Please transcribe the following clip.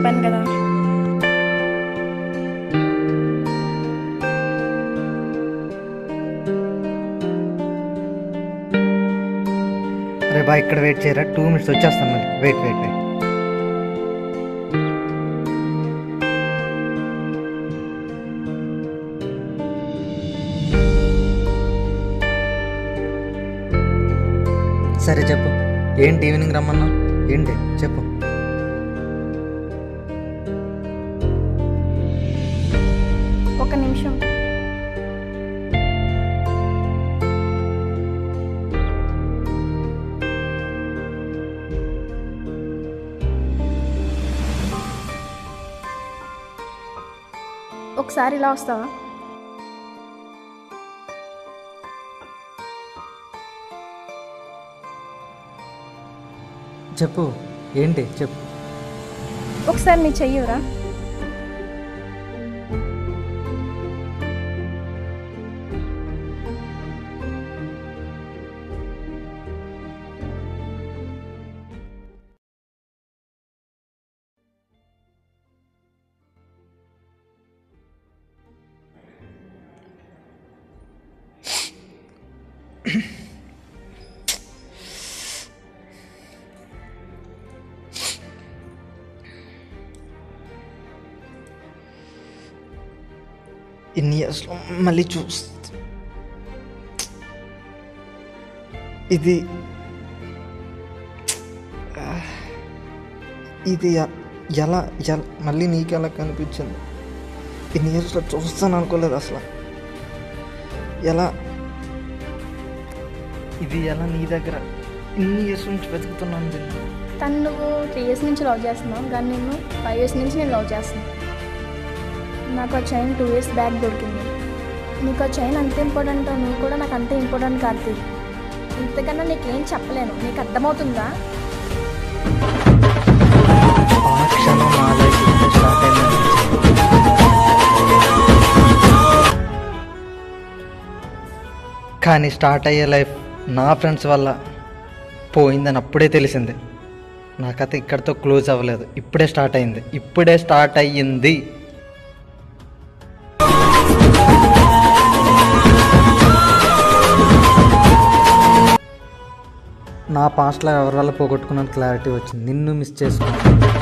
చెప్పాను కదా అరే బా ఇక్కడ వెయిట్ చేయరా టూ మినిట్స్ వచ్చేస్తాను మళ్ళీ వెయిట్ వెయిట్ వెయిట్ సరే చెప్పు ఏంటి ఈవినింగ్ రమ్మన్నా ఏంటి చెప్పు ఒక నిమిషం ఒకసారి ఇలా వస్తావా చెప్పు ఏంటి చెప్పు ఒకసారి నీ చెయ్యరా ఇన్ని ఇయర్స్లో మళ్ళీ చూస్తా ఇది ఇది ఎ- ఎలా ఎలా మళ్ళీ నీకు ఎలా కనిపించింది ఇన్ని ఇయర్స్లో చూస్తాను అనుకోలేదు అసలు ఎలా ఇది ఎలా నీ దగ్గర ఇన్ని ఇయర్స్ నుంచి వెతుకుతున్నాను దీన్ని తను నువ్వు త్రీ ఇయర్స్ నుంచి లవ్ చేస్తున్నావు కానీ నేను ఫైవ్ ఇయర్స్ నుంచి నేను లవ్ చేస్తున్నాను నాకు ఆ చైన్ టూ ఇయర్స్ బ్యాక్ దొరికింది నీకు ఆ చైన్ అంత ఇంపార్టెంట్ నువ్వు కూడా నాకు అంతే ఇంపార్టెంట్ కార్తీక్ ఇంతకన్నా నీకేం చెప్పలేను నీకు అర్థమవుతుందా ఆ క్షణం నా లైఫ్ స్టార్ట్ అయింది కానీ స్టార్ట్ అయ్యే లైఫ్ నా ఫ్రెండ్స్ వల్ల పోయిందని అప్పుడే తెలిసింది నా కథ ఇక్కడితో క్లోజ్ అవ్వలేదు ఇప్పుడే స్టార్ట్ అయింది ఇప్పుడే స్టార్ట్ అయ్యింది నా పాస్ట్లో ఎవరి వల్ల పోగొట్టుకున్నాను క్లారిటీ వచ్చింది నిన్ను మిస్ చేసుకున్నాను